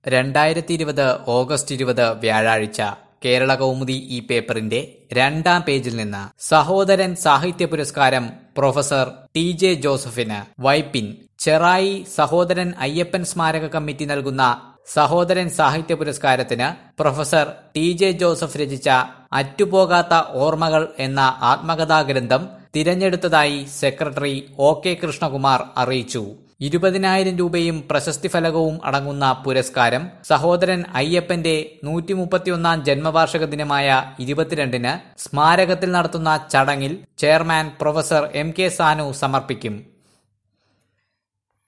രണ്ടായിരത്തി ഇരുപത് ഓഗസ്റ്റ് ഇരുപത് വ്യാഴാഴ്ച കേരള കൗമുദി ഈ പേപ്പറിന്റെ രണ്ടാം പേജിൽ നിന്ന് സഹോദരൻ സാഹിത്യ പുരസ്കാരം പ്രൊഫസർ ടി ജെ ജോസഫിന് വൈപ്പിൻ ചെറായി സഹോദരൻ അയ്യപ്പൻ സ്മാരക കമ്മിറ്റി നൽകുന്ന സഹോദരൻ സാഹിത്യ പുരസ്കാരത്തിന് പ്രൊഫസർ ടി ജെ ജോസഫ് രചിച്ച അറ്റുപോകാത്ത ഓർമ്മകൾ എന്ന ആത്മകഥാ ഗ്രന്ഥം തിരഞ്ഞെടുത്തതായി സെക്രട്ടറി ഒ കെ കൃഷ്ണകുമാർ അറിയിച്ചു ഇരുപതിനായിരം രൂപയും പ്രശസ്തി ഫലകവും അടങ്ങുന്ന പുരസ്കാരം സഹോദരൻ അയ്യപ്പന്റെ നൂറ്റി മുപ്പത്തിയൊന്നാം ജന്മവാർഷിക ദിനമായ ഇരുപത്തിരണ്ടിന് സ്മാരകത്തിൽ നടത്തുന്ന ചടങ്ങിൽ chairman professor M K Sanu സമർപ്പിക്കും